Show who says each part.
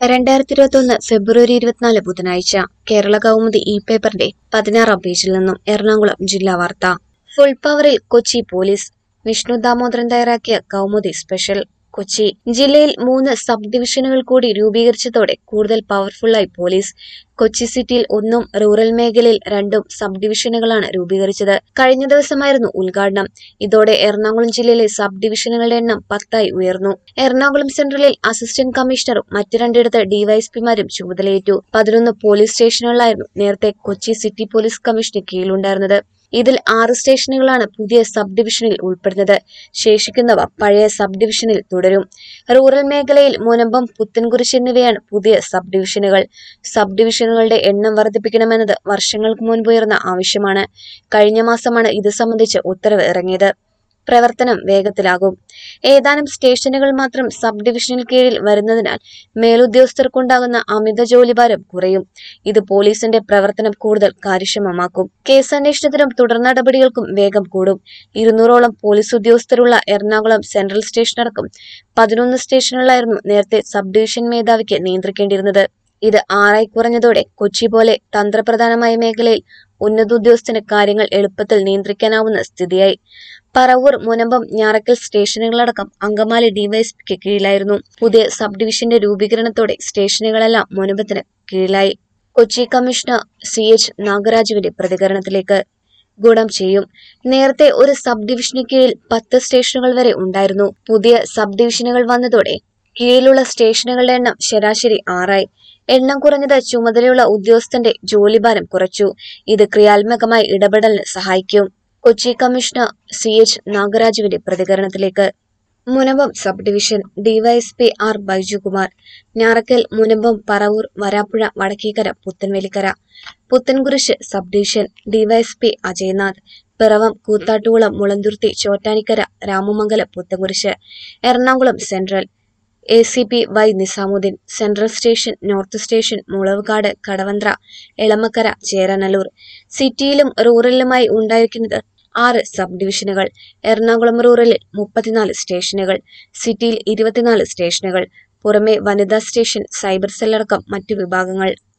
Speaker 1: രണ്ടായിരത്തി ഇരുപത്തി ഒന്ന് ഫെബ്രുവരി ഇരുപത്തിനാല് ബുധനാഴ്ച കേരള കൗമുദി ഇ പേപ്പറിന്റെ പതിനാറാം പേജിൽ നിന്നും എറണാകുളം ജില്ലാ വാർത്ത ഫുൾ പവറിൽ കൊച്ചി പോലീസ് വിഷ്ണു ദാമോദരൻ തയ്യാറാക്കിയ കൗമുദി സ്പെഷ്യൽ കൊച്ചി ജില്ലയിൽ മൂന്ന് സബ് ഡിവിഷനുകൾ കൂടി രൂപീകരിച്ചതോടെ കൂടുതൽ പവർഫുള്ളായി പോലീസ് കൊച്ചി സിറ്റിയിൽ ഒന്നും റൂറൽ മേഖലയിൽ രണ്ടും സബ് ഡിവിഷനുകളാണ് രൂപീകരിച്ചത് കഴിഞ്ഞ ദിവസമായിരുന്നു ഉദ്ഘാടനം ഇതോടെ എറണാകുളം ജില്ലയിലെ സബ് ഡിവിഷനുകളുടെ എണ്ണം പത്തായി ഉയർന്നു എറണാകുളം സെൻട്രലിൽ അസിസ്റ്റന്റ് കമ്മീഷണറും മറ്റു രണ്ടിടത്ത് ഡിവൈഎസ്പിമാരും ചുമതലയേറ്റു പതിനൊന്ന് പോലീസ് സ്റ്റേഷനുകളായിരുന്നു നേരത്തെ കൊച്ചി സിറ്റി പോലീസ് കമ്മീഷന് കീഴിലുണ്ടായിരുന്നത് ഇതിൽ ആറ് സ്റ്റേഷനുകളാണ് പുതിയ സബ് ഡിവിഷനിൽ ഉൾപ്പെടുന്നത് ശേഷിക്കുന്നവ പഴയ സബ് ഡിവിഷനിൽ തുടരും റൂറൽ മേഖലയിൽ മുനമ്പം പുത്തൻകുരിശ് എന്നിവയാണ് പുതിയ സബ് ഡിവിഷനുകൾ സബ് ഡിവിഷനുകളുടെ എണ്ണം വർദ്ധിപ്പിക്കണമെന്നത് വർഷങ്ങൾക്ക് മുൻപ് ഉയർന്ന ആവശ്യമാണ് കഴിഞ്ഞ മാസമാണ് ഇത് സംബന്ധിച്ച് ഉത്തരവ് ഇറങ്ങിയത് പ്രവർത്തനം വേഗത്തിലാകും ഏതാനും സ്റ്റേഷനുകൾ മാത്രം സബ് ഡിവിഷനിൽ കീഴിൽ വരുന്നതിനാൽ മേലുദ്യോഗസ്ഥർക്കുണ്ടാകുന്ന അമിത ജോലിഭാരം കുറയും ഇത് പോലീസിന്റെ പ്രവർത്തനം കൂടുതൽ കാര്യക്ഷമമാക്കും കേസന്വേഷണത്തിനും തുടർ നടപടികൾക്കും വേഗം കൂടും ഇരുന്നൂറോളം പോലീസ് ഉദ്യോഗസ്ഥരുള്ള എറണാകുളം സെൻട്രൽ സ്റ്റേഷനടക്കം പതിനൊന്ന് സ്റ്റേഷനുകളായിരുന്നു നേരത്തെ സബ് ഡിവിഷൻ മേധാവിക്ക് നിയന്ത്രിക്കേണ്ടിരുന്നത് ഇത് ആറായി കുറഞ്ഞതോടെ കൊച്ചി പോലെ തന്ത്രപ്രധാനമായ മേഖലയിൽ ഉന്നതോദ്യോഗസ്ഥന് കാര്യങ്ങൾ എളുപ്പത്തിൽ നിയന്ത്രിക്കാനാവുന്ന സ്ഥിതിയായി പറവൂർ മുനമ്പം ഞാറക്കൽ സ്റ്റേഷനുകളടക്കം അങ്കമാലി ഡിവൈഎസ്പിക്ക് കീഴിലായിരുന്നു പുതിയ സബ് ഡിവിഷന്റെ രൂപീകരണത്തോടെ സ്റ്റേഷനുകളെല്ലാം മുനമ്പത്തിന് കീഴിലായി കൊച്ചി കമ്മീഷണർ സി എച്ച് നാഗരാജുവിന്റെ പ്രതികരണത്തിലേക്ക് ഗുണം ചെയ്യും നേരത്തെ ഒരു സബ് ഡിവിഷന് കീഴിൽ പത്ത് സ്റ്റേഷനുകൾ വരെ ഉണ്ടായിരുന്നു പുതിയ സബ് ഡിവിഷനുകൾ വന്നതോടെ കീഴിലുള്ള സ്റ്റേഷനുകളുടെ എണ്ണം ശരാശരി ആറായി എണ്ണം കുറഞ്ഞത് ചുമതലയുള്ള ഉദ്യോഗസ്ഥന്റെ ജോലിഭാരം കുറച്ചു ഇത് ക്രിയാത്മകമായി ഇടപെടലിന് സഹായിക്കും കൊച്ചി കമ്മീഷണർ സി എച്ച് നാഗരാജുവിന്റെ പ്രതികരണത്തിലേക്ക് Munambam sub division DYSP R Baijukumar Njarakkal Munambam Paravur Varappuzha Vadakkekara Puthenvelikkara Puthenkurishu sub division DYSP Ajayanath Piravom Koothattukulam Mulanthuruthy Chottanikkara Ramamangalam Puthenkurishu Ernakulam central A C P Y Nizamuddin central station north station Mulavukad Kadavanthra Elamakkara Cheranallur സിറ്റിയിലും റൂറലിലുമായി ഉണ്ടായിരിക്കുന്നത് ആറ് സബ് ഡിവിഷനുകൾ എറണാകുളം റൂറലിൽ മുപ്പത്തിനാല് സ്റ്റേഷനുകൾ സിറ്റിയിൽ ഇരുപത്തിനാല് സ്റ്റേഷനുകൾ പുറമെ വനിതാ സ്റ്റേഷൻ സൈബർ സെല്ലടക്കം മറ്റു വിഭാഗങ്ങൾ